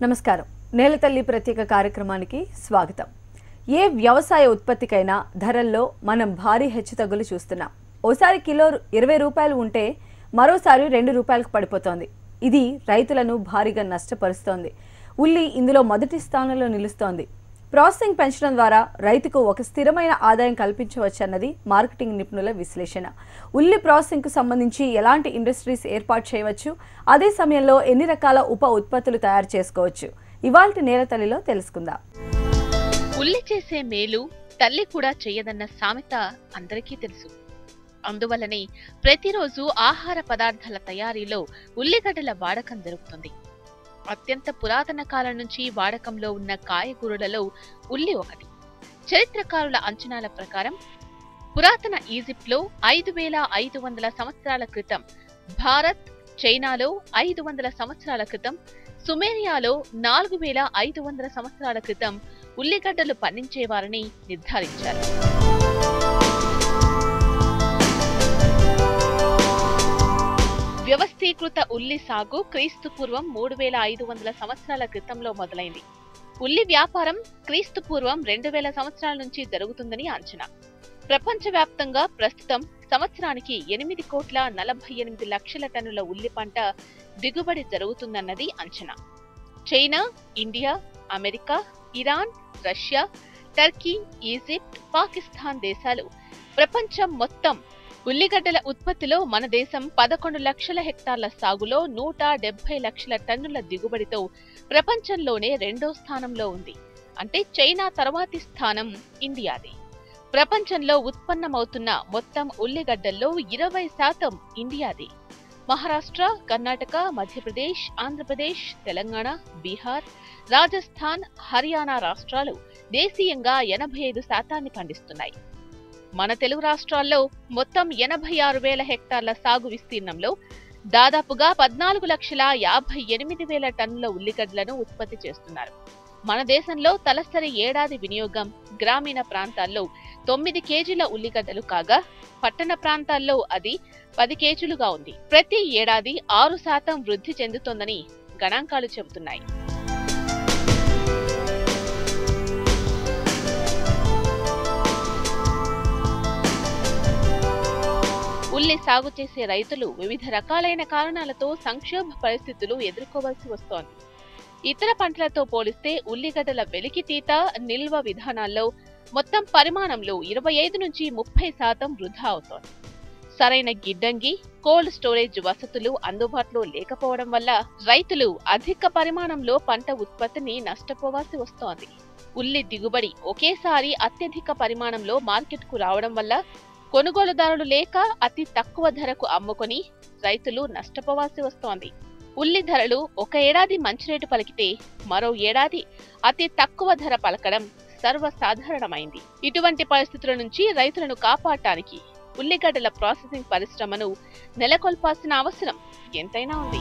నమస్కారం నేలతల్లి ప్రత్యేక కార్యక్రమానికి స్వాగతం ఏ వ్యవసాయ ఉత్పత్తికైనా ధరల్లో మనం భారీ హెచ్చుతగ్గులు చూస్తున్నాం ఓసారి కిలో ఇరవై రూపాయలు ఉంటే మరోసారి రెండు రూపాయలకు పడిపోతోంది ఇది రైతులను భారీగా నష్టపరుస్తోంది ఉల్లి ఇందులో మొదటి స్థానంలో నిలుస్తోంది ప్రాసెసింగ్ పెంచడం ద్వారా రైతుకు ఒక స్థిరమైన ఆదాయం కల్పించవచ్చన్నది మార్కెటింగ్ నిపుణుల విశ్లేషణ ఉల్లి ప్రాసెసింగ్కు సంబంధించి ఎలాంటి ఇండస్ట్రీస్ ఏర్పాటు చేయవచ్చు అదే సమయంలో ఎన్ని రకాల ఉప ఉత్పత్తులు తయారు చేసుకోవచ్చు ఇవాల్టి నేలతల్లిలో తెలుసుకుందాం ఉల్లి చేసే మేలు తల్లి కూడా చెయ్యదన్న సామెత అందరికీ తెలుసు అందువల్లనే ప్రతిరోజు ఆహార పదార్థాల తయారీలో ఉల్లిగడ్డల వాడకం జరుగుతుంది అత్యంత పురాతన కాలం నుంచి వాడకంలో ఉన్న కాయగూరలలో ఉల్లి ఒకటి చరిత్రకారుల అంచనాల ప్రకారం పురాతన ఈజిప్ట్లో ఐదు వేల ఐదు వందల సంవత్సరాల క్రితం భారత్ చైనాలో ఐదు వందల సంవత్సరాల క్రితం సుమేరియాలో నాలుగు వేల ఐదు వందల సంవత్సరాల క్రితం ఉల్లిగడ్డలు పండించేవారని నిర్ధారించారు వ్యవస్థీకృత ఉల్లి సాగు క్రీస్తు పూర్వం మూడు వేల ఐదు వందల సంవత్సరాల క్రితంలో మొదలైంది ఉల్లి వ్యాపారం క్రీస్తు పూర్వం రెండు వేల సంవత్సరాల నుంచి జరుగుతుందని అంచనా ప్రపంచవ్యాప్తంగా ప్రస్తుతం సంవత్సరానికి ఎనిమిది కోట్ల నలభై ఎనిమిది లక్షల టన్నుల ఉల్లి పంట దిగుబడి జరుగుతుందన్నది అంచనా China India America Iran Russia Turkey Egypt Pakistan దేశాలు ప్రపంచం మొత్తం ఉల్లిగడ్డల ఉత్పత్తిలో మన దేశం పదకొండు లక్షల హెక్టార్ల సాగులో నూట డెబ్బై లక్షల టన్నుల దిగుబడితో ప్రపంచంలోనే రెండో స్థానంలో ఉంది అంటే చైనా తర్వాతి స్థానం ఇండియాది ప్రపంచంలో ఉత్పన్నమవుతున్న మొత్తం ఉల్లిగడ్డల్లో ఇరవై శాతం ఇండియాది మహారాష్ట్ర కర్ణాటక మధ్యప్రదేశ్ ఆంధ్రప్రదేశ్ తెలంగాణ బీహార్ రాజస్థాన్ హర్యానా రాష్ట్రాలు దేశీయంగా ఎనభై ఐదు శాతాన్ని పండిస్తున్నాయి మన తెలుగు రాష్ట్రాల్లో మొత్తం ఎనభై ఆరు వేల హెక్టార్ల సాగు విస్తీర్ణంలో దాదాపుగా పద్నాలుగు లక్షల యాభై ఎనిమిది వేల టన్నుల ఉల్లిగడ్డలను ఉత్పత్తి చేస్తున్నారు మన దేశంలో తలసరి ఏడాది వినియోగం గ్రామీణ ప్రాంతాల్లో తొమ్మిది కేజీల ఉల్లిగడ్డలు కాగా పట్టణ ప్రాంతాల్లో అది పది కేజీలుగా ఉంది ప్రతి ఏడాది ఆరు శాతం వృద్ధి చెందుతోందని గణాంకాలు చెబుతున్నాయి ఉల్లి సాగు చేసే రైతులు వివిధ రకాలైన కారణాలతో సంక్షోభ పరిస్థితులు ఎదుర్కోవాల్సి వస్తోంది ఇతర పంటలతో పోలిస్తే ఉల్లిగడ్డల వెలికితీత నిల్వ విధానాల్లో మొత్తం పరిమాణంలో ఇరవై ఐదు నుంచి ముప్పై శాతం వృధా అవుతోంది సరైన గిడ్డంగి కోల్డ్ స్టోరేజ్ వసతులు అందుబాటులో లేకపోవడం వల్ల రైతులు అధిక పరిమాణంలో పంట ఉత్పత్తిని నష్టపోవాల్సి వస్తోంది ఉల్లి దిగుబడి ఒకేసారి అత్యధిక పరిమాణంలో మార్కెట్కు రావడం వల్ల కొనుగోలుదారులు లేక అతి తక్కువ ధరకు అమ్ముకొని రైతులు నష్టపోవాల్సి వస్తోంది ఉల్లి ధరలు ఒక ఏడాది మంచి రేటు పలికితే మరో ఏడాది అతి తక్కువ ధర పలకడం సర్వసాధారణమైంది ఇటువంటి పరిస్థితుల నుంచి రైతులను కాపాడటానికి ఉల్లిగడ్డల ప్రాసెసింగ్ పరిశ్రమను నెలకొల్పాల్సిన అవసరం ఎంతైనా ఉంది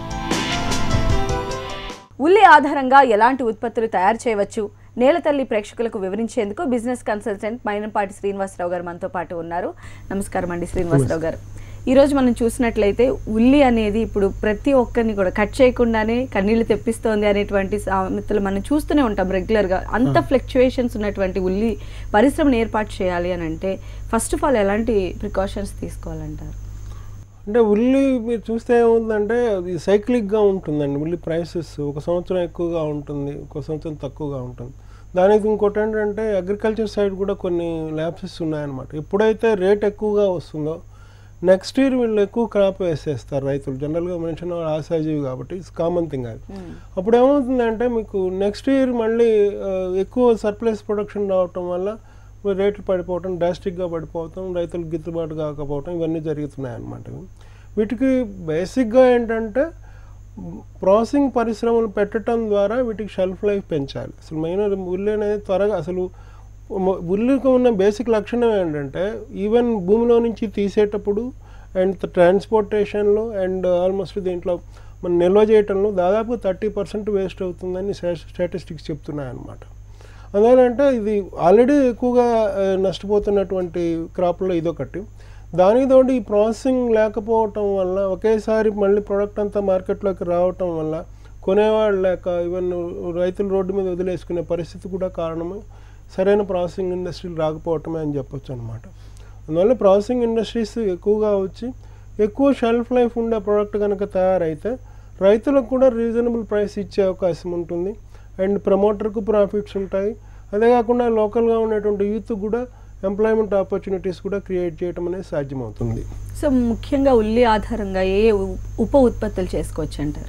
ఉల్లి ఆధారంగా ఎలాంటి ఉత్పత్తులు తయారు చేయవచ్చు నేలతల్లి ప్రేక్షకులకు వివరించేందుకు బిజినెస్ కన్సల్టెంట్ మైనంపాటి శ్రీనివాసరావు గారు మనతో పాటు ఉన్నారు నమస్కారం అండి శ్రీనివాసరావు గారు ఈరోజు మనం చూసినట్లయితే ఉల్లి అనేది ఇప్పుడు ప్రతి ఒక్కరిని కూడా కట్ చేయకుండానే కన్నీళ్లు తెప్పిస్తోంది అనేటువంటి సామెతలు మనం చూస్తూనే ఉంటాం రెగ్యులర్గా అంత ఫ్లక్చువేషన్స్ ఉన్నటువంటి ఉల్లి పరిశ్రమను ఏర్పాటు చేయాలి అని అంటే ఫస్ట్ ఆఫ్ ఆల్ ఎలాంటి ప్రికాషన్స్ తీసుకోవాలంటారు అంటే ఉల్లి మీరు చూస్తే ఏముందంటే అది సైక్లిక్గా ఉంటుందండి ఉల్లి ప్రైసెస్ ఒక సంవత్సరం ఎక్కువగా ఉంటుంది ఒక సంవత్సరం తక్కువగా ఉంటుంది దానికి ఇంకోటి ఏంటంటే అగ్రికల్చర్ సైడ్ కూడా కొన్ని ల్యాబ్సెస్ ఉన్నాయన్నమాట ఎప్పుడైతే రేట్ ఎక్కువగా వస్తుందో నెక్స్ట్ ఇయర్ వీళ్ళు ఎక్కువ క్రాప్ వేసేస్తారు రైతులు జనరల్గా మనిషిన ఆశాజీవి కాబట్టి ఇట్స్ కామన్ థింగ్ అది అప్పుడు ఏమవుతుందంటే మీకు నెక్స్ట్ ఇయర్ మళ్ళీ ఆ, ఎక్కువ సర్ప్లస్ ప్రొడక్షన్ రావటం వల్ల రేట్లు పడిపోవటం డ్రాస్టిక్గా పడిపోవటం రైతులకు గిట్టుబాటు కాకపోవటం ఇవన్నీ జరుగుతున్నాయి అన్నమాట వీటికి బేసిక్గా ఏంటంటే ప్రాసెసింగ్ పరిశ్రమలు పెట్టడం ద్వారా వీటికి షెల్ఫ్ లైఫ్ పెంచాలి అసలు మెయిన్ ఉల్లి అనేది త్వరగా అసలు మ- ఉల్లికి ఉన్న బేసిక్ లక్షణం ఏంటంటే ఈవెన్ భూమిలో నుంచి తీసేటప్పుడు అండ్ ట్రాన్స్పోర్టేషన్లో అండ్ ఆల్మోస్ట్ దీంట్లో మనం నిల్వ చేయటంలో దాదాపు థర్టీ పర్సెంట్ వేస్ట్ అవుతుందని స్టాటిస్టిక్స్ చెప్తున్నాయి అన్నమాట అందువలంటే ఇది ఆల్రెడీ ఎక్కువగా ఆ, నష్టపోతున్నటువంటి క్రాప్లో ఇదొకటి దానికి తోడు ఈ ప్రాసెసింగ్ లేకపోవటం వల్ల ఒకేసారి మళ్ళీ ప్రోడక్ట్ అంతా మార్కెట్లోకి రావటం వల్ల కొనేవాళ్ళు లేక ఈవెన్ రైతులు రోడ్డు మీద వదిలేసుకునే పరిస్థితి కూడా కారణమే సరైన ప్రాసెసింగ్ ఇండస్ట్రీలు రాకపోవటమే అని చెప్పొచ్చు అనమాట అందువల్ల ప్రాసెసింగ్ ఇండస్ట్రీస్ ఎక్కువగా వచ్చి ఎక్కువ షెల్ఫ్ లైఫ్ ఉండే ప్రోడక్ట్ కనుక తయారైతే రైతులకు కూడా రీజనబుల్ ప్రైస్ ఇచ్చే అవకాశం ఉంటుంది అండ్ ప్రమోటర్కు ప్రాఫిట్స్ ఉంటాయి అదే కాకుండా లోకల్గా ఉండేటువంటి యూత్ కూడా ఎంప్లాయ్మెంట్ ఆపర్చునిటీస్ కూడా క్రియేట్ చేయడం అనేది సాధ్యమవుతుంది సో ముఖ్యంగా ఉల్లి ఆధారంగా ఏ ఏ ఉ- ఉప ఉత్పత్తులు చేసుకోవచ్చు అంటారు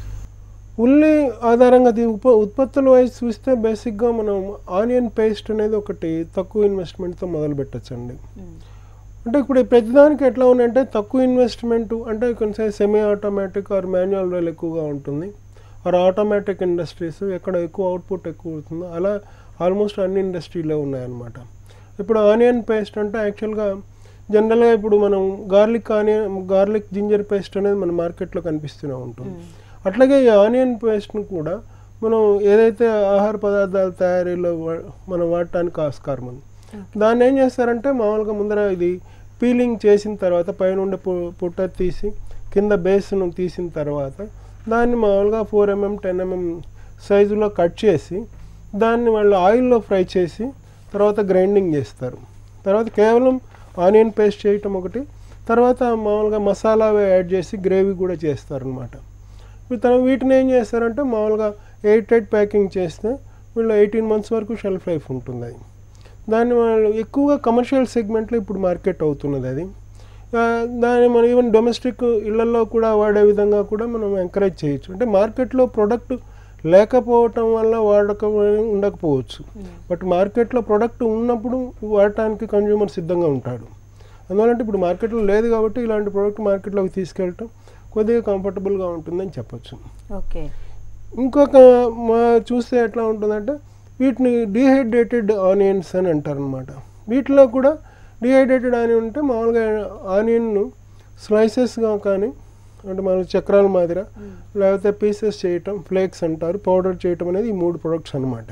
ఉల్లి ఆధారంగా దీ ఉప ఉత్పత్తుల వైజ్ చూస్తే బేసిక్గా మనం ఆనియన్ పేస్ట్ అనేది ఒకటి తక్కువ ఇన్వెస్ట్మెంట్తో మొదలు పెట్టచ్చండి అంటే ఇప్పుడు ప్రతిదానికి ఎట్లా ఉందంటే తక్కువ ఇన్వెస్ట్మెంట్ అంటే కొంచెం semi automatic or manual role ఎక్కువగా ఉంటుంది ఆర్ ఆటోమేటిక్ ఇండస్ట్రీస్ ఎక్కడ ఎక్కువ అవుట్పుట్ ఎక్కువ అవుతుందో అలా ఆల్మోస్ట్ అన్ని ఇండస్ట్రీలో ఉన్నాయన్నమాట ఇప్పుడు ఆనియన్ పేస్ట్ అంటే యాక్చువల్గా జనరల్గా ఇప్పుడు మనం garlic onion garlic ginger paste అనేది మన మార్కెట్లో కనిపిస్తూనే ఉంటుంది అట్లాగే ఈ ఆనియన్ పేస్ట్ను కూడా మనం ఏదైతే ఆహార పదార్థాల తయారీలో వా- మనం వాడటానికి ఆస్కారం ఉంది దాన్ని ఏం చేస్తారంటే మామూలుగా ముందర ఇది పీలింగ్ చేసిన తర్వాత పైన ఉండే పు- పుట్ట తీసి కింద బేస్ను తీసిన తర్వాత దాన్ని మామూలుగా ఫోర్ ఎంఎం టెన్ ఎంఎం సైజులో కట్ చేసి దాన్ని వాళ్ళు ఆయిల్లో ఫ్రై చేసి తర్వాత గ్రైండింగ్ చేస్తారు తర్వాత కేవలం ఆనియన్ పేస్ట్ చేయటం ఒకటి తర్వాత మామూలుగా మసాలా అవి యాడ్ చేసి గ్రేవీ కూడా చేస్తారనమాట తన వీటిని ఏం చేస్తారంటే మామూలుగా ఎయిట్ ఎయిట్ ప్యాకింగ్ చేస్తే వీళ్ళు ఎయిటీన్ మంత్స్ వరకు షెల్ఫ్ లైఫ్ ఉంటుంది అది దాన్ని వాళ్ళు ఎక్కువగా కమర్షియల్ సెగ్మెంట్లో ఇప్పుడు మార్కెట్ అవుతున్నది అది ఆ, దాన్ని మనం ఈవెన్ డొమెస్టిక్ ఇళ్లలో కూడా వాడే విధంగా కూడా మనం ఎంకరేజ్ చేయొచ్చు అంటే మార్కెట్లో ప్రొడక్ట్ లేకపోవటం వల్ల వాడక ఉండకపోవచ్చు బట్ మార్కెట్లో ప్రొడక్ట్ ఉన్నప్పుడు వాడటానికి కన్జ్యూమర్ సిద్ధంగా ఉంటాడు అందువల్ల ఇప్పుడు మార్కెట్లో లేదు కాబట్టి ఇలాంటి ప్రోడక్ట్ మార్కెట్లోకి తీసుకెళ్ళటం కొద్దిగా కంఫర్టబుల్గా ఉంటుందని చెప్పొచ్చు ఓకే ఇంకొక మా చూస్తే ఎట్లా ఉంటుందంటే వీటిని డీహైడ్రేటెడ్ ఆనియన్స్ అని అంటారనమాట వీటిలో కూడా డీహైడ్రేటెడ్ ఆనియన్ అంటే మామూలుగా ఆనియన్ను స్లైసెస్గా కానీ అంటే మన చక్రాల మాదిర లేకపోతే పీసెస్ చేయటం ఫ్లేక్స్ అంటారు పౌడర్ చేయటం అనేది ఈ మూడు ప్రొడక్ట్స్ అనమాట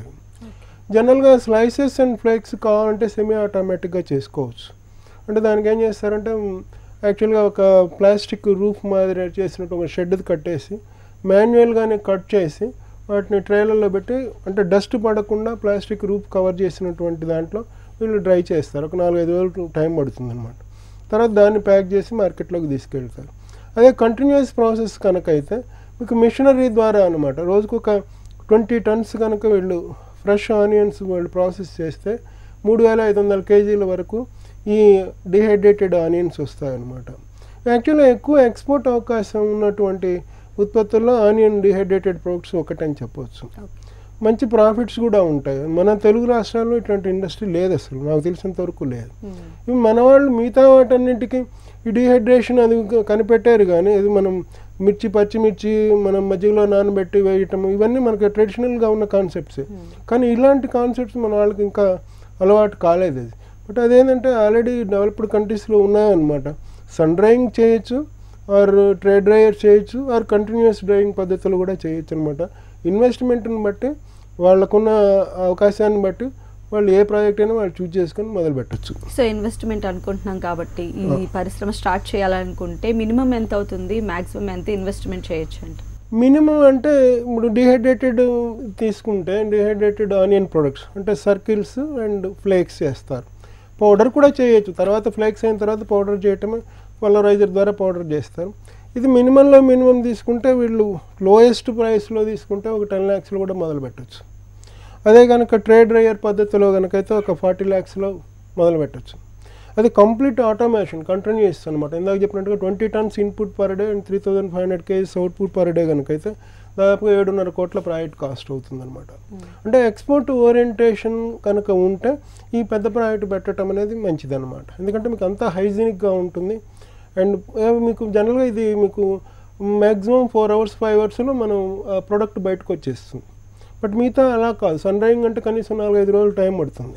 జనరల్గా స్లైసెస్ అండ్ ఫ్లేక్స్ కావాలంటే సెమీ ఆటోమేటిక్గా చేసుకోవచ్చు అంటే దానికి ఏం చేస్తారంటే యాక్చువల్గా ఒక ప్లాస్టిక్ రూఫ్ మాదిరి చేసినట్టు ఒక షెడ్ కట్టేసి మాన్యువల్గానే కట్ చేసి వాటిని ట్రైలర్లో పెట్టి అంటే డస్ట్ పడకుండా ప్లాస్టిక్ రూఫ్ కవర్ చేసినటువంటి దాంట్లో వీళ్ళు డ్రై చేస్తారు ఒక నాలుగైదు రోజులు టైం పడుతుంది అనమాట తర్వాత దాన్ని ప్యాక్ చేసి మార్కెట్లోకి తీసుకెళ్తారు అదే కంటిన్యూస్ ప్రాసెస్ కనుక అయితే మీకు మిషనరీ ద్వారా అనమాట రోజుకు ఒక ట్వంటీ టన్స్ కనుక వీళ్ళు ఫ్రెష్ ఆనియన్స్ వాళ్ళు ప్రాసెస్ చేస్తే మూడు వేల ఐదు వందల కేజీల వరకు ఈ డిహైడ్రేటెడ్ ఆనియన్స్ వస్తాయన్నమాట యాక్చువల్గా ఎక్కువ ఎక్స్పోర్ట్ అవకాశం ఉన్నటువంటి ఉత్పత్తుల్లో ఆనియన్ డిహైడ్రేటెడ్ ప్రొడక్ట్స్ ఒకటని చెప్పవచ్చు మంచి ప్రాఫిట్స్ కూడా ఉంటాయి మన తెలుగు రాష్ట్రాల్లో ఇట్లాంటి ఇండస్ట్రీ లేదు అసలు నాకు తెలిసినంత వరకు లేదు ఇవి మన వాళ్ళు మిగతా వాటన్నింటికి ఈ డిహైడ్రేషన్ అది క- కనిపెట్టారు కానీ ఇది మనం మిర్చి పచ్చిమిర్చి మనం మజ్జిగలో నానబెట్టి వేయటం ఇవన్నీ మనకి ట్రెడిషనల్గా ఉన్న కాన్సెప్ట్స్ కానీ ఇలాంటి కాన్సెప్ట్స్ మన వాళ్ళకి ఇంకా అలవాటు కాలేదు అది బట్ అదేంటంటే ఆల్రెడీ డెవలప్డ్ కంట్రీస్లో ఉన్నాయన్నమాట సన్ డ్రైయింగ్ చేయొచ్చు ఆర్ ట్రే డ్రైయర్ చేయొచ్చు ఆర్ కంటిన్యూస్ డ్రైయింగ్ పద్ధతులు కూడా చేయొచ్చు అనమాట ఇన్వెస్ట్మెంట్ని బట్టి వాళ్ళకున్న అవకాశాన్ని బట్టి వాళ్ళు ఏ ప్రాజెక్ట్ అయినా వాళ్ళు చూజ్ చేసుకొని మొదలు పెట్టచ్చు సో ఇన్వెస్ట్మెంట్ అనుకుంటున్నాం కాబట్టి ఈ పరిశ్రమ స్టార్ట్ చేయాలనుకుంటే మినిమం ఎంత అవుతుంది మాక్సిమం ఎంత ఇన్వెస్ట్మెంట్ చేయొచ్చు అంట మినిమం అంటే ఇప్పుడు డిహైడ్రేటెడ్ తీసుకుంటే డిహైడ్రేటెడ్ ఆనియన్ ప్రొడక్ట్స్ అంటే సర్కిల్స్ అండ్ ఫ్లేక్స్ చేస్తారు పౌడర్ కూడా చేయొచ్చు తర్వాత ఫ్లేక్స్ అయిన తర్వాత పౌడర్ చేయటమే పలరైజర్ ద్వారా పౌడర్ చేస్తారు ఇది మినిమంలో మినిమం తీసుకుంటే వీళ్ళు లోయెస్ట్ ప్రైస్లో తీసుకుంటే ఒక టెన్ ల్యాక్స్లో కూడా మొదలు పెట్టచ్చు అదే కనుక ట్రేడ్ డ్రైయర్ పద్ధతిలో కనుకైతే ఒక ఫార్టీ ల్యాక్స్లో మొదలు పెట్టచ్చు అది కంప్లీట్ ఆటోమేషన్ కంటిన్యూస్ అనమాట ఇందాక చెప్పినట్టుగా twenty tons input per day and three thousand five hundred kgs output per day కనుకైతే దాదాపుగా ఏడున్నర కోట్ల ప్రాజెక్ట్ కాస్ట్ అవుతుందన్నమాట అంటే ఎక్స్పోర్ట్ ఓరియంటేషన్ కనుక ఉంటే ఈ పెద్ద ప్రాజెక్ట్ పెట్టడం అనేది మంచిదన్నమాట ఎందుకంటే మీకు అంతా హైజీనిక్గా ఉంటుంది అండ్ మీకు జనరల్గా ఇది మీకు మ్యాక్సిమం ఫోర్ అవర్స్ ఫైవ్ అవర్స్లో మనం ప్రోడక్ట్ బయటకు వచ్చేస్తుంది బట్ మిగతా అలా కాదు సన్ రైజింగ్ అంటే కనీసం నాలుగైదు రోజులు టైం పడుతుంది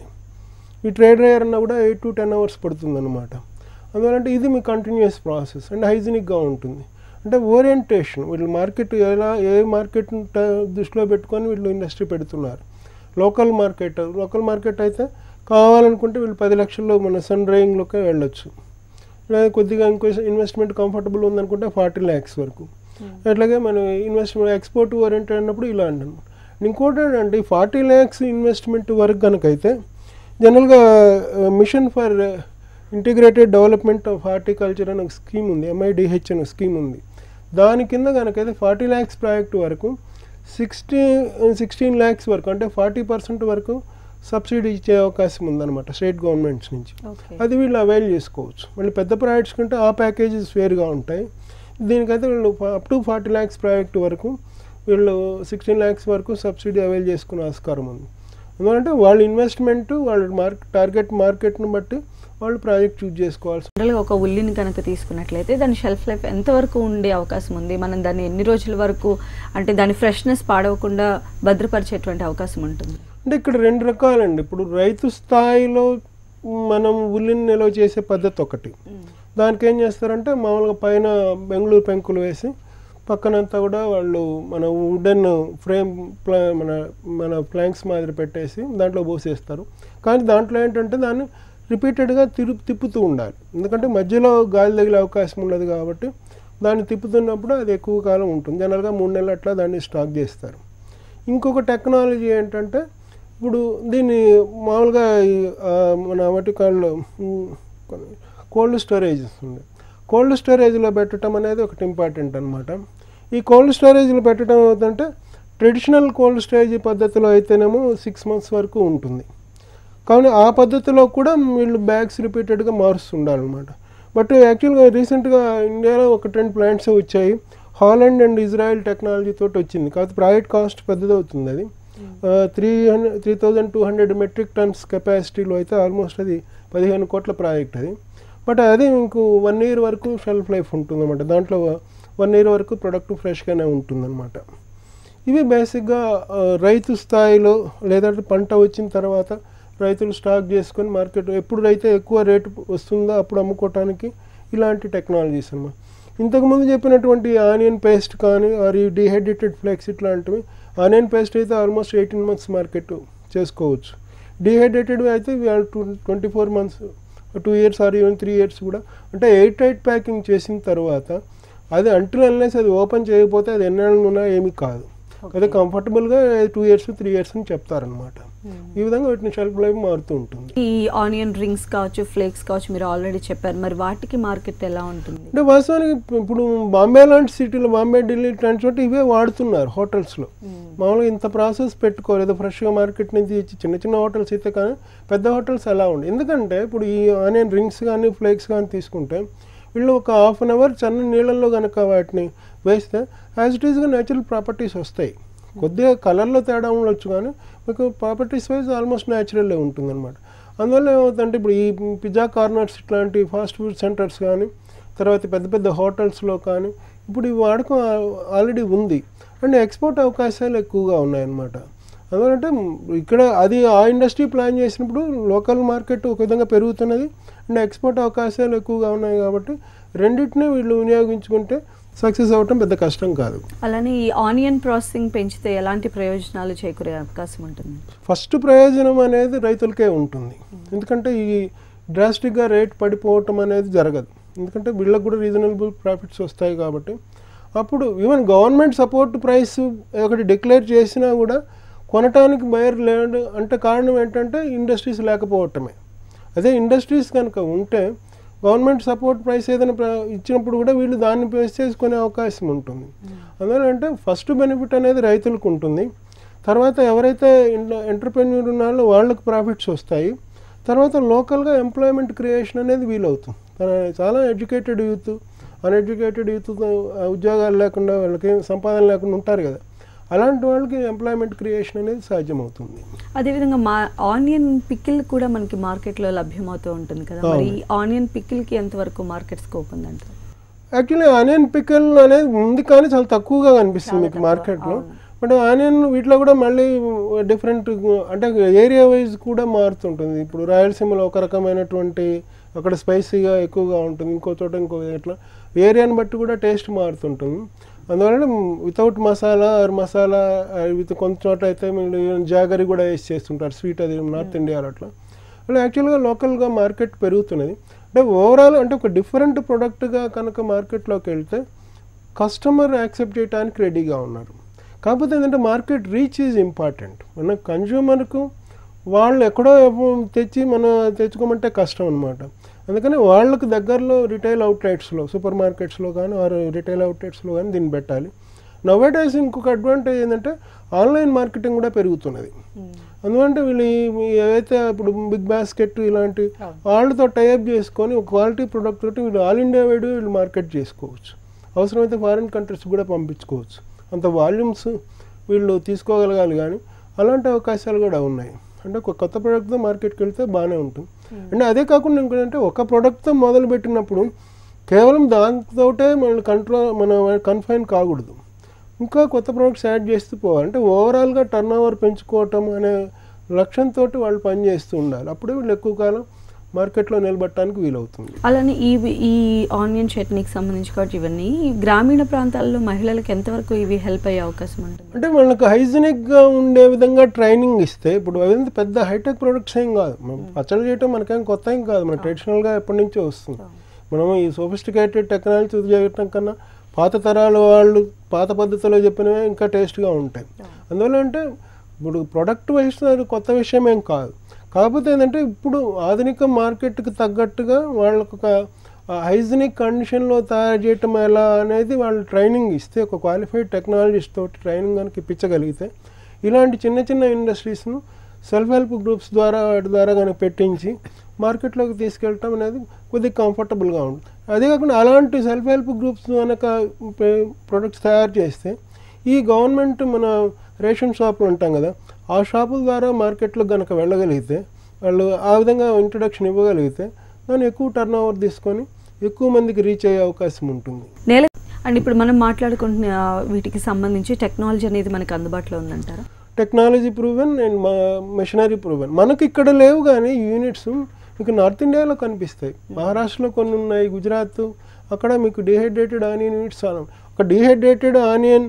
ఈ ట్రేడ్ రైయర్ అన్నా కూడా ఎయిట్ టు టెన్ అవర్స్ పడుతుంది అనమాట అందువల్ల ఇది మీ కంటిన్యూస్ ప్రాసెస్ అండ్ హైజీనిక్గా ఉంటుంది అంటే ఓరియంటేషన్ వీళ్ళు మార్కెట్ ఎలా ఏ మార్కెట్ దృష్టిలో పెట్టుకొని వీళ్ళు ఇండస్ట్రీ పెడుతున్నారు లోకల్ మార్కెట్ లోకల్ మార్కెట్ అయితే కావాలనుకుంటే వీళ్ళు పది లక్షల్లో మన సన్ డ్రైయింగ్లోకి వెళ్ళొచ్చు లేదా కొద్దిగా ఇంకో ఇన్వెస్ట్మెంట్ కంఫర్టబుల్ ఉందనుకుంటే ఫార్టీ ల్యాక్స్ వరకు అట్లాగే మనం ఇన్వెస్ట్మెంట్ ఎక్స్పోర్ట్ ఓరియంటెడ్ అన్నప్పుడు ఇలా అంటాం ఇంకోటి ఏంటంటే ఫార్టీ ల్యాక్స్ ఇన్వెస్ట్మెంట్ వరకు కనుకైతే జనరల్గా mission for integrated development of horticulture అనే ఒక స్కీమ్ ఉంది ఎంఐడిహెచ్ అనే స్కీమ్ ఉంది దాని కింద కనుకైతే ఫార్టీ ల్యాక్స్ ప్రాజెక్ట్ వరకు సిక్స్టీ సిక్స్టీన్ ల్యాక్స్ వరకు అంటే ఫార్టీ పర్సెంట్ వరకు సబ్సిడీ ఇచ్చే అవకాశం ఉందన్నమాట స్టేట్ గవర్నమెంట్స్ నుంచి ఓకే అది వీళ్ళు అవైల్ చేసుకోవచ్చు మళ్ళీ పెద్ద ప్రాజెక్ట్స్ కంటే ఆ ప్యాకేజెస్ వేరుగా ఉంటాయి దీనికైతే వీళ్ళు up to forty lakhs project వరకు వీళ్ళు సిక్స్టీన్ ల్యాక్స్ వరకు సబ్సిడీ అవైల్ చేసుకునే ఆస్కారం ఉంది ఎందుకంటే వాళ్ళ ఇన్వెస్ట్మెంట్ వాళ్ళ మార్కెట్ టార్గెట్ మార్కెట్ని బట్టి వాళ్ళు ప్రాజెక్ట్ చూజ్ చేసుకోవాల్సి జనరల్గా ఒక ఉల్లిని కనుక తీసుకున్నట్లయితే దాని షెల్ఫ్ లైఫ్ ఎంతవరకు ఉండే అవకాశం ఉంది మనం దాన్ని ఎన్ని రోజుల వరకు అంటే దాని ఫ్రెష్నెస్ పాడవకుండా భద్రపరిచేటువంటి అవకాశం ఉంటుంది అంటే ఇక్కడ రెండు రకాలండి ఇప్పుడు రైతు స్థాయిలో మనం ఉల్లిని నిల్వ చేసే పద్ధతి ఒకటి దానికి ఏం చేస్తారంటే మామూలుగా పైన బెంగళూరు పెంకులు వేసి పక్కనంతా కూడా వాళ్ళు మన వుడెన్ ఫ్రేమ్ ప్లా మన మన ప్లాంక్స్ మాదిరి పెట్టేసి దాంట్లో పోసేస్తారు కానీ దాంట్లో ఏంటంటే దాన్ని రిపీటెడ్గా తిరు తిప్పుతూ ఉండాలి ఎందుకంటే మధ్యలో గాలి తగిలే అవకాశం ఉండదు కాబట్టి దాన్ని తిప్పుతున్నప్పుడు అది ఎక్కువ కాలం ఉంటుంది జనరల్గా మూడు నెలలు అట్లా దాన్ని స్టాక్ చేస్తారు ఇంకొక టెక్నాలజీ ఏంటంటే ఇప్పుడు దీన్ని మామూలుగా ఈ, ఆ, మన వాటికాల్లో కోల్డ్ స్టోరేజ్ ఉంది కోల్డ్ స్టోరేజ్లో పెట్టడం అనేది ఒకటి ఇంపార్టెంట్ అనమాట ఈ కోల్డ్ స్టోరేజ్లో పెట్టడం అవుతుంటే ట్రెడిషనల్ కోల్డ్ స్టోరేజ్ పద్ధతిలో అయితేనేమో సిక్స్ మంత్స్ వరకు ఉంటుంది కానీ ఆ పద్ధతిలో కూడా వీళ్ళు బ్యాగ్స్ రిపీటెడ్గా మారుస్తుండాలన్నమాట బట్ యాక్చువల్గా రీసెంట్గా ఇండియాలో ఒక టెన్ ప్లాంట్స్ వచ్చాయి హాలండ్ అండ్ ఇజ్రాయెల్ టెక్నాలజీ తోటి వచ్చింది కాకపోతే ప్రైవేట్ కాస్ట్ పెద్దదవుతుంది అది three hundred three thousand two hundred metric tons కెపాసిటీలో అయితే ఆల్మోస్ట్ అది పదిహేను కోట్ల ప్రాజెక్ట్ అది బట్ అది మీకు వన్ ఇయర్ వరకు షెల్ఫ్ లైఫ్ ఉంటుందన్నమాట దాంట్లో వన్ ఇయర్ వరకు ప్రొడక్ట్ ఫ్రెష్గానే ఉంటుందన్నమాట ఇవి బేసిక్గా ఆ, రైతు స్థాయిలో లేదంటే పంట వచ్చిన తర్వాత రైతులు స్టాక్ చేసుకొని మార్కెట్ ఎప్పుడు అయితే ఎక్కువ రేటు వస్తుందో అప్పుడు అమ్ముకోవటానికి ఇలాంటి టెక్నాలజీస్ అన్నమాట ఇంతకుముందు చెప్పినటువంటి ఆనియన్ పేస్ట్ కానీ ఆర్ ఈ డిహైడ్రేటెడ్ ఫ్లెక్స్ ఇట్లాంటివి ఆనియన్ పేస్ట్ అయితే ఆల్మోస్ట్ ఎయిటీన్ మంత్స్ మార్కెట్ చేసుకోవచ్చు డిహైడ్రేటెడ్ అయితే twenty four months two years or even three years కూడా అంటే ఎయిట్ ఎయిట్ ప్యాకింగ్ చేసిన తర్వాత అది అంటులు అన్లెస్ అది ఓపెన్ చేయకపోతే అది ఎన్నేళ్ళు ఉన్నా ఏమీ కాదు అదే కంఫర్టబుల్గా టూ ఇయర్స్ త్రీ ఇయర్స్ అని చెప్తారనమాట ఈ విధంగా వీటిని షెల్ఫ్ లైఫ్ మారుతూ ఉంటుంది ఈ ఆనియన్ రింగ్స్ కావచ్చు ఫ్లేక్స్ కావచ్చు మీరు ఆల్రెడీ చెప్పారు మరి వాటికి మార్కెట్ ఎలా ఉంటుంది అంటే వాస్తవానికి ఇప్పు- ఇప్పుడు బాంబే లాంటి సిటీలో బాంబే ఢిల్లీ ఇట్లాంటి చోట ఇవే వాడుతున్నారు హోటల్స్లో మామూలుగా ఇంత ప్రాసెస్ పెట్టుకోలేదు ఫ్రెష్గా మార్కెట్ నుంచి ఇచ్చి చిన్న చిన్న హోటల్స్ అయితే కానీ పెద్ద హోటల్స్ అలా ఉండే ఎందుకంటే ఇప్పుడు ఈ ఆనియన్ రింగ్స్ కానీ ఫ్లేక్స్ కానీ తీసుకుంటే వీళ్ళు ఒక హాఫ్ అన్ అవర్ చన్న నీళ్ళల్లో కనుక వాటిని వేస్తే యాజ్ ఇట్ ఈస్గా నేచురల్ ప్రాపర్టీస్ వస్తాయి కొద్దిగా కలర్లో తేడా ఉండొచ్చు కానీ మీకు ప్రాపర్టీస్ వైజ్ ఆల్మోస్ట్ న్యాచురల్లే ఉంటుందన్నమాట అందువల్ల ఏమవుతుందంటే ఇప్పుడు ఈ పిజ్జా కార్నర్స్ ఇట్లాంటి ఫాస్ట్ ఫుడ్ సెంటర్స్ కానీ తర్వాత పెద్ద పెద్ద హోటల్స్లో కానీ ఇప్పుడు ఈ వాడకం ఆల్రెడీ ఉంది అండ్ ఎక్స్పోర్ట్ అవకాశాలు ఎక్కువగా ఉన్నాయన్నమాట అందువలంటే ఇక్కడ అది ఆ ఇండస్ట్రీ ప్లాన్ చేసినప్పుడు లోకల్ మార్కెట్ ఒక విధంగా పెరుగుతున్నది అండ్ ఎక్స్పోర్ట్ అవకాశాలు ఎక్కువగా ఉన్నాయి కాబట్టి రెండింటినీ వీళ్ళు వినియోగించుకుంటే సక్సెస్ అవ్వటం పెద్ద కష్టం కాదు అలానే ఈ ఆనియన్ ప్రాసెసింగ్ పెంచితే ఎలాంటి ప్రయోజనాలు చేకూరే అవకాశం ఉంటుంది ఫస్ట్ ప్రయోజనం అనేది రైతులకే ఉంటుంది ఎందుకంటే ఈ డ్రాస్టిక్గా రేట్ పడిపోవటం అనేది జరగదు ఎందుకంటే వీళ్ళకి కూడా రీజనబుల్ ప్రాఫిట్స్ వస్తాయి కాబట్టి అప్పుడు ఈవెన్ గవర్నమెంట్ సపోర్ట్ ప్రైస్ ఒకటి డిక్లేర్ చేసినా కూడా కొనటానికి బయర్ లేడు అంటే కారణం ఏంటంటే ఇండస్ట్రీస్ లేకపోవటమే అదే ఇండస్ట్రీస్ కనుక ఉంటే గవర్నమెంట్ సపోర్ట్ ప్రైస్ ఏదైనా ప్ర- ఇచ్చినప్పుడు కూడా వీళ్ళు దాన్ని బేస్ చేసుకునే అవకాశం ఉంటుంది అందువల్ల అంటే ఫస్ట్ బెనిఫిట్ అనేది రైతులకు ఉంటుంది తర్వాత ఎవరైతే ఎంటర్ప్రెన్యూర్ ఉన్నారో వాళ్ళకి ప్రాఫిట్స్ వస్తాయి తర్వాత లోకల్గా ఎంప్లాయ్మెంట్ క్రియేషన్ అనేది వీలవుతుంది తన చాలా ఎడ్యుకేటెడ్ యూత్ అన్ఎడ్యుకేటెడ్ యూత్ ఉద్యోగాలు లేకుండా వాళ్ళకి ఏం సంపాదన లేకుండా ఉంటారు కదా అలాంటి వాళ్ళకి ఎంప్లాయ్మెంట్ క్రియేషన్ అనేది సాధ్యమవుతుంది అదేవిధంగా మా ఆనియన్ పికిల్ కూడా మనకి మార్కెట్లో లభ్యమవుతూ ఉంటుంది కదా మరి ఈ ఆనియన్ పికిల్కి ఎంతవరకు మార్కెట్ స్కోప్ ఉందంటారు యాక్చువల్లీ ఆనియన్ పికల్ అనేది ఉంది కానీ చాలా తక్కువగా కనిపిస్తుంది మీకు మార్కెట్లో బట్ ఆనియన్ వీటిలో కూడా మళ్ళీ డిఫరెంట్ అంటే ఏరియా వైజ్ కూడా మారుతుంటుంది ఇప్పుడు రాయలసీమలో ఒక రకమైనటువంటి అక్కడ స్పైసీగా ఎక్కువగా ఉంటుంది ఇంకో చోట ఇంకో ఇట్లా ఏరియాని బట్టి కూడా టేస్ట్ మారుతుంటుంది అందువలన without masala or masala with కొంత చోట అయితే మీరు జాగరి కూడా వేసి చేస్తుంటారు స్వీట్ అది నార్త్ ఇండియాలో అట్లా అలా యాక్చువల్గా లోకల్గా మార్కెట్ పెరుగుతున్నది అంటే ఓవరాల్ అంటే ఒక డిఫరెంట్ ప్రోడక్ట్గా కనుక మార్కెట్లోకి వెళ్తే కస్టమర్ యాక్సెప్ట్ చేయడానికి రెడీగా ఉన్నారు కాకపోతే ఏంటంటే మార్కెట్ రీచ్ ఈజ్ ఇంపార్టెంట్ మన కన్జ్యూమర్కు వాళ్ళు ఎక్కడో తెచ్చి మనం తెచ్చుకోమంటే కష్టం అనమాట అందుకని వాళ్ళకు దగ్గరలో రిటైల్ అవుట్లెట్స్లో సూపర్ మార్కెట్స్లో కానీ ఆర్ రిటైల్ అవుట్లెట్స్లో కానీ దీన్ని పెట్టాలి నవేడేస్ ఇంకొక అడ్వాంటేజ్ ఏంటంటే ఆన్లైన్ మార్కెటింగ్ కూడా పెరుగుతున్నది అందుకంటే వీళ్ళు ఈ- ఈ ఏవైతే ఇప్పుడు బిగ్ బాస్కెట్ ఇలాంటి అవును. వాళ్ళతో టైఅప్ చేసుకొని ఒక క్వాలిటీ ప్రోడక్ట్ తోటి వీళ్ళు ఆల్ ఇండియా వైడ్ వీళ్ళు మార్కెట్ చేసుకోవచ్చు అవసరమైతే ఫారిన్ కంట్రీస్ కూడా పంపించుకోవచ్చు అంత వాల్యూమ్స్ వీళ్ళు తీసుకోగలగాలి కానీ అలాంటి అవకాశాలు కూడా ఉన్నాయి అంటే ఒక కొత్త ప్రోడక్ట్తో మార్కెట్కి వెళ్తే బాగానే ఉంటుంది అంటే అదే కాకుండా ఇంకోటంటే ఒక ప్రోడక్ట్తో మొదలు పెట్టినప్పుడు కేవలం దాంతోటే మన కంట్రోల్ మన కన్ఫైన్ కాకూడదు ఇంకా కొత్త ప్రోడక్ట్స్ యాడ్ చేస్తూ పోవాలి అంటే ఓవరాల్గా టర్న్ ఓవర్ పెంచుకోవటం అనే లక్ష్యంతో వాళ్ళు పనిచేస్తూ ఉండాలి అప్పుడే వీళ్ళు ఎక్కువ కాలం మార్కెట్లో నిలబట్టడానికి వీలవుతుంది అలానే ఈ ఈ ఆనియన్ చట్నీకి సంబంధించి కూడా ఇవన్నీ ఈ గ్రామీణ ప్రాంతాల్లో మహిళలకు ఎంతవరకు ఇవి హెల్ప్ అయ్యే అవకాశం ఉంటుంది అంటే వాళ్ళకి హైజీనిక్గా ఉండే విధంగా ట్రైనింగ్ ఇస్తే ఇప్పుడు అవి పెద్ద హైటెక్ ప్రొడక్ట్స్ ఏం కాదు మనం పచ్చడి చేయటం మనకేం కొత్త ఏం కాదు మన ట్రెడిషనల్గా ఎప్పటి నుంచో వస్తుంది మనం ఈ సోఫిస్టికేటెడ్ టెక్నాలజీ చేయటం కన్నా పాత తరాల వాళ్ళు పాత పద్ధతిలో చెప్పినవే ఇంకా టేస్ట్గా ఉంటాయి అందువల్ల అంటే ఇప్పుడు ప్రొడక్ట్ వైస్ అది కొత్త విషయం ఏం కాదు కాకపోతే ఏంటంటే ఇప్పుడు ఆధునిక మార్కెట్కి తగ్గట్టుగా వాళ్ళకు ఒక హైజీనిక్ కండిషన్లో తయారు చేయటం ఎలా అనేది వాళ్ళు ట్రైనింగ్ ఇస్తే ఒక క్వాలిఫైడ్ టెక్నాలజిస్ట్ తోటి ట్రైనింగ్ కనుక ఇప్పించగలిగితే ఇలాంటి చిన్న చిన్న ఇండస్ట్రీస్ను సెల్ఫ్ హెల్ప్ గ్రూప్స్ ద్వారా వాటి ద్వారా కనుక పెట్టించి మార్కెట్లోకి తీసుకెళ్ళటం అనేది కొద్దిగా కంఫర్టబుల్గా ఉంటుంది అదే కాకుండా అలాంటి సెల్ఫ్ హెల్ప్ గ్రూప్స్ కనుక ప్రొడక్ట్స్ తయారు చేస్తే ఈ గవర్నమెంట్ మన రేషన్ షాపులు ఉంటాం కదా ఆ షాపుల ద్వారా మార్కెట్లో కనుక వెళ్ళగలిగితే వాళ్ళు ఆ విధంగా ఇంట్రొడక్షన్ ఇవ్వగలిగితే దాన్ని ఎక్కువ టర్న్ ఓవర్ తీసుకొని ఎక్కువ మందికి రీచ్ అయ్యే అవకాశం ఉంటుంది నేల అండ్ ఇప్పుడు మనం మాట్లాడుకుంటున్న ఆ, వీటికి సంబంధించి టెక్నాలజీ అనేది మనకు అందుబాటులో ఉందంటారా టెక్నాలజీ ప్రూవెన్ అండ్ మా మెషినరీ ప్రూవెన్ మనకి ఇక్కడ లేవు కానీ యూనిట్స్ మీకు నార్త్ ఇండియాలో కనిపిస్తాయి మహారాష్ట్రలో కొన్ని ఉన్నాయి గుజరాత్ అక్కడ మీకు డిహైడ్రేటెడ్ ఆనియన్ యూనిట్స్ చాలా ఉన్నాయి. ఒక డిహైడ్రేటెడ్ ఆనియన్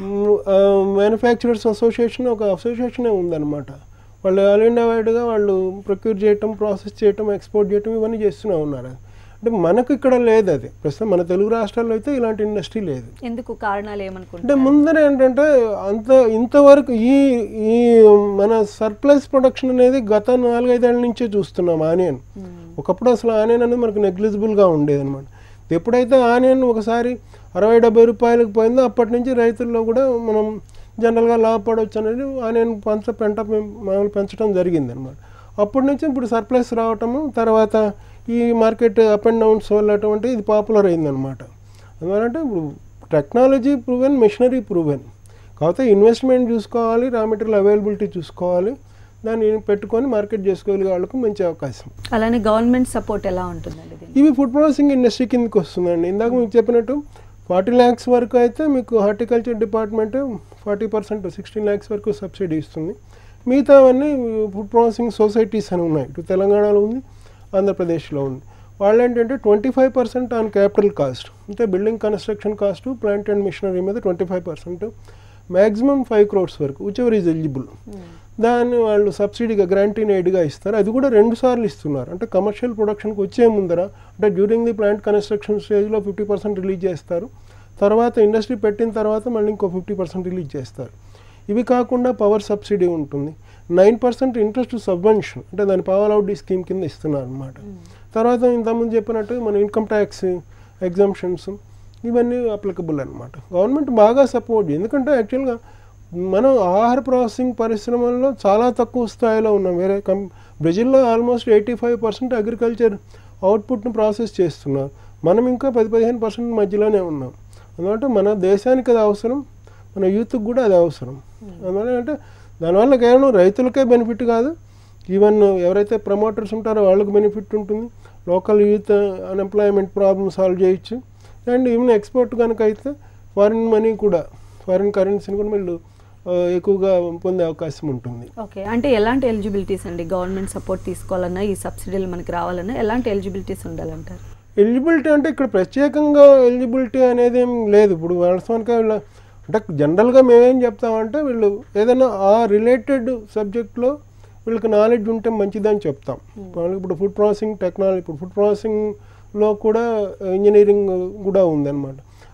మ్యానుఫ్యాక్చరర్స్ అసోసియేషన్ ఒక అసోసియేషనే ఉందన్నమాట వాళ్ళు ఆల్ ఇండియా వైడ్గా వాళ్ళు ప్రొక్యూర్ చేయటం ప్రాసెస్ చేయటం ఎక్స్పోర్ట్ చేయటం ఇవన్నీ చేస్తూనే ఉన్నారు అంటే మనకు ఇక్కడ లేదు అది ప్రస్తుతం మన తెలుగు రాష్ట్రాల్లో అయితే ఇలాంటి ఇండస్ట్రీ లేదు ఎందుకు కారణాలు అంటే ఏమనుకుంటున్నారు ముందర ఏంటంటే అంత ఇంతవరకు ఈ ఈ మన సర్ప్లస్ ప్రొడక్షన్ అనేది గత నాలుగైదేళ్ల నుంచే చూస్తున్నాం ఆనియన్ ఒకప్పుడు అసలు ఆనియన్ అనేది మనకు నెగ్లిజిబుల్గా ఉండేది అనమాట ఎప్పుడైతే ఆనియన్ ఒకసారి అరవై డెబ్బై రూపాయలకు పోయిందో అప్పటి నుంచి రైతుల్లో కూడా మనం జనరల్గా లాభపడవచ్చు అనేది ఆనియన్ పంచ పెంట పెం- మామూలు పెంచడం జరిగింది అనమాట అప్పటి నుంచి ఇప్పుడు సర్ప్లస్ రావటము తర్వాత ఈ మార్కెట్ అప్ అండ్ డౌన్స్ వల్ల అటువంటి ఇది పాపులర్ అయిందనమాట అందువలంటే ఇప్పుడు టెక్నాలజీ ప్రూవెన్ మెషినరీ ప్రూవెన్ కాకపోతే ఇన్వెస్ట్మెంట్ చూసుకోవాలి రా మెటీరియల్ అవైలబిలిటీ చూసుకోవాలి దాన్ని పెట్టుకొని మార్కెట్ చేసుకోగలిగే వాళ్ళకు మంచి అవకాశం అలానే గవర్నమెంట్ సపోర్ట్ ఎలా ఉంటుందండి దీనికి ఇవి ఫుడ్ ప్రాసెసింగ్ ఇండస్ట్రీ కిందకి వస్తుందండి ఇందాక మీకు చెప్పినట్టు ఫార్టీ ల్యాక్స్ వరకు అయితే మీకు horticulture department forty percent sixteen lakhs వరకు సబ్సిడీ ఇస్తుంది మిగతావన్నీ ఫుడ్ ప్రాసెసింగ్ సొసైటీస్ అని ఉన్నాయి ఇటు తెలంగాణలో ఉంది ఆంధ్రప్రదేశ్లో ఉంది వాళ్ళు ఏంటంటే twenty five percent on capital cost అంటే building construction cost plant and machinery మీద twenty five percent maximum five crores వరకు విచ్ ఎవర్ ఈజ్ ఎలిజిబుల్ దాన్ని వాళ్ళు సబ్సిడీగా గ్రాంటీన్ ఎయిడ్గా ఇస్తారు అది కూడా రెండు సార్లు ఇస్తున్నారు అంటే కమర్షియల్ ప్రొడక్షన్కి వచ్చే ముందర అంటే డ్యూరింగ్ ది ప్లాంట్ కన్స్ట్రక్షన్ స్టేజ్లో ఫిఫ్టీ పర్సెంట్ రిలీజ్ చేస్తారు తర్వాత ఇండస్ట్రీ పెట్టిన తర్వాత మళ్ళీ ఇంకో ఫిఫ్టీ పర్సెంట్ రిలీజ్ చేస్తారు ఇవి కాకుండా పవర్ సబ్సిడీ ఉంటుంది నైన్ పర్సెంట్ ఇంట్రెస్ట్ సబ్వెన్షన్ అంటే దాని పవర్ అవుట్ స్కీమ్ కింద ఇస్తున్నారు అనమాట తర్వాత ఇంతకుముందు చెప్పినట్టు మన ఇన్కమ్ ట్యాక్స్ ఎగ్జామ్షన్స్ ఇవన్నీ అప్లికబుల్ అనమాట గవర్నమెంట్ బాగా సపోర్ట్ ఎందుకంటే యాక్చువల్గా మనం ఆహార ప్రాసెసింగ్ పరిశ్రమల్లో చాలా తక్కువ స్థాయిలో ఉన్నాం వేరే కం బ్రెజిల్లో almost eighty five percent agriculture అవుట్పుట్ను ప్రాసెస్ చేస్తున్నారు మనం ఇంకా పది పదిహేను పర్సెంట్ మధ్యలోనే ఉన్నాం అందువల్ల మన దేశానికి అది అవసరం మన యూత్కి కూడా అది అవసరం అందువల్ల అంటే దానివల్ల కేవలం రైతులకే బెనిఫిట్ కాదు ఈవెన్ ఎవరైతే ప్రమోటర్స్ ఉంటారో వాళ్ళకి బెనిఫిట్ ఉంటుంది local youth unemployment problem solve చేయొచ్చు అండ్ ఈవెన్ ఎక్స్పోర్ట్ కనుక అయితే ఫారిన్ మనీ కూడా ఫారిన్ కరెన్సీని కూడా వీళ్ళు ఆ, ఎక్కువగా పొందే అవకాశం ఉంటుంది ఓకే అంటే ఎలాంటి ఎలిజిబిలిటీస్ అండి గవర్నమెంట్ సపోర్ట్ తీసుకోవాలన్నా ఈ సబ్సిడీలు మనకి రావాలన్నా ఎలాంటి ఎలిజిబిలిటీస్ ఉండాలంటారు ఎలిజిబిలిటీ అంటే ఇక్కడ ప్రత్యేకంగా ఎలిజిబిలిటీ అనేది ఏం లేదు ఇప్పుడు వాస్తవానికి వీళ్ళ అంటే జనరల్గా మేమేం చెప్తామంటే వీళ్ళు ఏదైనా ఆ రిలేటెడ్ సబ్జెక్ట్లో వీళ్ళకి నాలెడ్జ్ ఉంటే మంచిదని చెప్తాం వాళ్ళకి ఇప్పుడు ఫుడ్ ప్రాసెసింగ్ టెక్నాలజీ ఇప్పుడు ఫుడ్ ప్రాసెసింగ్లో కూడా ఇంజనీరింగ్ కూడా ఉందన్నమాట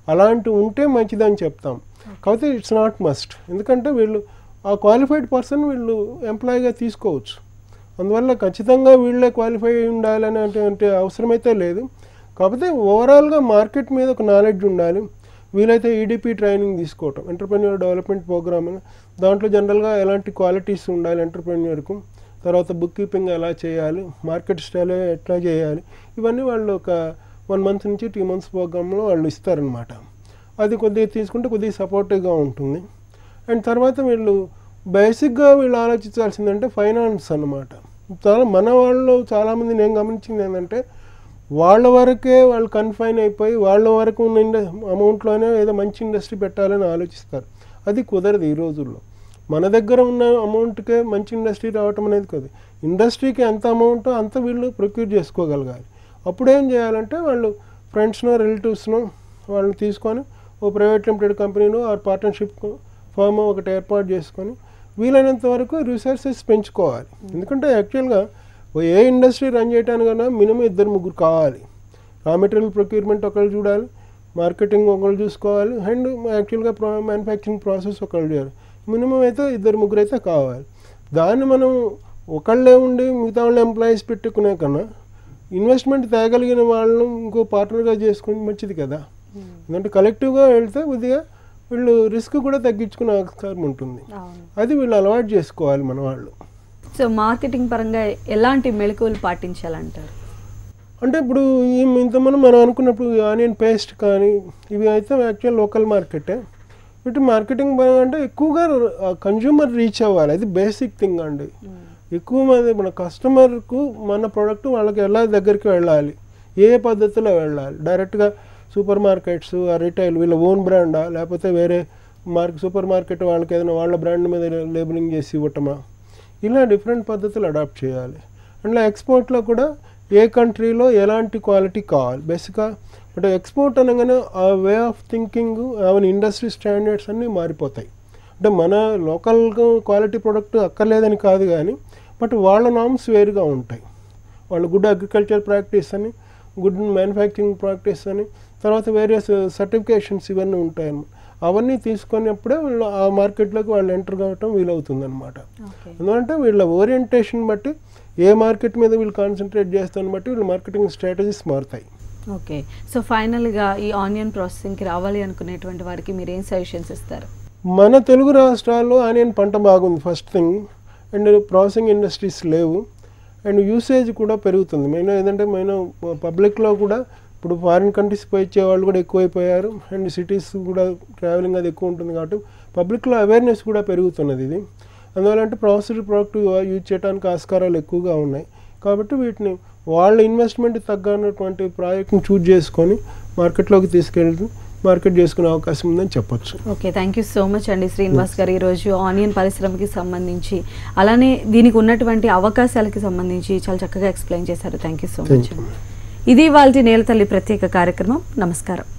అలాంటి ఉంటే మంచిదని చెప్తాం కాకపోతే ఇట్స్ నాట్ మస్ట్ ఎందుకంటే వీళ్ళు ఆ క్వాలిఫైడ్ పర్సన్ వీళ్ళు ఎంప్లాయీగా తీసుకోవచ్చు అందువల్ల ఖచ్చితంగా వీళ్ళే క్వాలిఫై అయి ఉండాలని అంటే అవసరమైతే లేదు కాకపోతే ఓవరాల్గా మార్కెట్ మీద ఒక నాలెడ్జ్ ఉండాలి వీలైతే ఈడిపి ట్రైనింగ్ తీసుకోవటం ఎంటర్ప్రెన్యూర్ డెవలప్మెంట్ ప్రోగ్రామ్ అని దాంట్లో జనరల్గా ఎలాంటి క్వాలిటీస్ ఉండాలి ఎంటర్ప్రెన్యూర్కు తర్వాత బుక్ కీపింగ్ ఎలా చేయాలి మార్కెట్ స్టైల్ ఎట్లా చేయాలి ఇవన్నీ వాళ్ళు ఒక వన్ మంత్ నుంచి టూ మంత్స్ ప్రోగ్రాంలో వాళ్ళు ఇస్తారనమాట అది కొద్దిగా తీసుకుంటే కొద్దిగా సపోర్టివ్గా ఉంటుంది అండ్ తర్వాత వీళ్ళు బేసిక్గా వీళ్ళు ఆలోచించాల్సిందంటే ఫైనాన్స్ అన్నమాట చాలా మన వాళ్ళు చాలామంది నేను గమనించింది ఏంటంటే వాళ్ళ వరకే వాళ్ళు కన్ఫైన్ అయిపోయి వాళ్ళ వరకు ఉన్న ఇండ అమౌంట్లోనే ఏదో మంచి ఇండస్ట్రీ పెట్టాలని ఆలోచిస్తారు అది కుదరదు ఈ రోజుల్లో మన దగ్గర ఉన్న అమౌంట్కే మంచి ఇండస్ట్రీ రావటం అనేది కాదు ఇండస్ట్రీకి ఎంత అమౌంటో అంత వీళ్ళు ప్రొక్యూర్ చేసుకోగలగాలి అప్పుడు ఏం చేయాలంటే వాళ్ళు ఫ్రెండ్స్నో రిలేటివ్స్నో వాళ్ళని తీసుకొని ఓ ప్రైవేట్ లిమిటెడ్ కంపెనీనో ఆ పార్ట్నర్షిప్ ఫామ్ ఒకటి ఏర్పాటు చేసుకొని వీలైనంత వరకు రిసోర్సెస్ పెంచుకోవాలి ఎందుకంటే యాక్చువల్గా ఓ ఏ ఇండస్ట్రీ రన్ చేయడానికైనా మినిమం ఇద్దరు ముగ్గురు కావాలి రా మెటీరియల్ ప్రొక్యూర్మెంట్ ఒకళ్ళు చూడాలి మార్కెటింగ్ ఒకళ్ళు చూసుకోవాలి అండ్ యాక్చువల్గా ప్రా మ్యానుఫ్యాక్చరింగ్ ప్రాసెస్ ఒకళ్ళు చేయాలి మినిమం అయితే ఇద్దరు ముగ్గురు అయితే కావాలి దాన్ని మనం ఒకళ్ళే ఉండి మిగతా వాళ్ళు ఎంప్లాయీస్ పెట్టుకునే కన్నా ఇన్వెస్ట్మెంట్ తేగలిగిన వాళ్ళను ఇంకో పార్ట్నర్గా చేసుకుని మంచిది కదా ఎందుకంటే కలెక్టివ్గా వెళ్తే కొద్దిగా వీళ్ళు రిస్క్ కూడా తగ్గించుకునే ఆస్కారం ఉంటుంది అవును అది వీళ్ళు అలవాటు చేసుకోవాలి మన వాళ్ళు సో మార్కెటింగ్ పరంగా ఎలాంటి మెళకువలు పాటించాలంటారు అంటే ఇప్పుడు ఈ ఇంతమంది మనం అనుకున్నప్పుడు ఆనియన్ పేస్ట్ కానీ ఇవి అయితే యాక్చువల్ లోకల్ మార్కెటే వీటి మార్కెటింగ్ పరంగా అంటే ఎక్కువగా కన్జ్యూమర్ రీచ్ అవ్వాలి అది బేసిక్ థింగ్ అండి ఎక్కువ మంది మన కస్టమర్కు మన ప్రోడక్ట్ వాళ్ళకి ఎలా దగ్గరికి వెళ్ళాలి ఏ పద్ధతిలో వెళ్ళాలి డైరెక్ట్గా సూపర్ మార్కెట్స్ ఆ రిటైల్ వీళ్ళ ఓన్ బ్రాండా లేకపోతే వేరే మార్క్ సూపర్ మార్కెట్ వాళ్ళకి ఏదైనా వాళ్ళ బ్రాండ్ మీద లేబులింగ్ చేసి ఇవ్వటమా ఇలా డిఫరెంట్ పద్ధతులు అడాప్ట్ చేయాలి అండ్ ఎక్స్పోర్ట్లో కూడా ఏ కంట్రీలో ఎలాంటి క్వాలిటీ కావాలి బేసిక్గా అంటే ఎక్స్పోర్ట్ అనగానే ఆ వే ఆఫ్ థింకింగ్ అవన్నీ ఇండస్ట్రీ స్టాండర్డ్స్ అన్నీ మారిపోతాయి అంటే మన లోకల్ క్వాలిటీ ప్రోడక్ట్ అక్కర్లేదని కాదు కానీ బట్ వాళ్ళ నామ్స్ వేరుగా ఉంటాయి వాళ్ళు గుడ్ అగ్రికల్చర్ ప్రాక్టీస్ అని గుడ్ మ్యానుఫ్యాక్చరింగ్ ప్రాక్టీస్ అని తర్వాత వేరియస్ సర్టిఫికేషన్స్ ఇవన్నీ ఉంటాయి అవన్నీ తీసుకున్నప్పుడే వాళ్ళు ఆ మార్కెట్లోకి వాళ్ళు ఎంటర్ కావటం వీలవుతుంది అనమాట ఓకే ఎందుకంటే వీళ్ళ ఓరియంటేషన్ బట్టి ఏ మార్కెట్ మీద వీళ్ళు కాన్సన్ట్రేట్ చేస్తాను బట్టి వీళ్ళ మార్కెటింగ్ స్ట్రాటజీస్ మారుతాయి ఓకే సో ఫైనల్గా ఈ ఆనియన్ ప్రాసెసింగ్కి రావాలి అనుకునేటువంటి వారికి మీరు ఏం సజెషన్స్ ఇస్తారు మన తెలుగు రాష్ట్రాల్లో ఆనియన్ పంట బాగుంది first thing and processing industries లేవు అండ్ యూసేజ్ కూడా పెరుగుతుంది మెయిన్ ఏంటంటే మెయిన్ పబ్లిక్లో కూడా ఇప్పుడు ఫారిన్ కంట్రీస్ పోయి ఇచ్చే వాళ్ళు కూడా ఎక్కువైపోయారు అండ్ సిటీస్ కూడా ట్రావెలింగ్ అది ఎక్కువ ఉంటుంది కాబట్టి పబ్లిక్లో అవేర్నెస్ కూడా పెరుగుతున్నది ఇది అందువల్ల అంటే ప్రాసెస్డ్ ప్రోడక్ట్ యూజ్ చేయడానికి ఆస్కారాలు ఎక్కువగా ఉన్నాయి కాబట్టి వీటిని వాళ్ళ ఇన్వెస్ట్మెంట్ తగ్గనటువంటి ప్రాజెక్ట్ని చూజ్ చేసుకొని మార్కెట్లోకి తీసుకెళ్ళి మార్కెట్ చేసుకునే అవకాశం ఉందని చెప్పొచ్చు okay thank you so much అండి శ్రీనివాస్ గారు ఈరోజు ఆనియన్ పరిశ్రమకి సంబంధించి అలానే దీనికి ఉన్నటువంటి అవకాశాలకి సంబంధించి చాలా చక్కగా ఎక్స్ప్లెయిన్ చేశారు thank you so Thank much you. ఇది వాళ్ళ నేలతల్లి ప్రత్యేక కార్యక్రమం నమస్కారం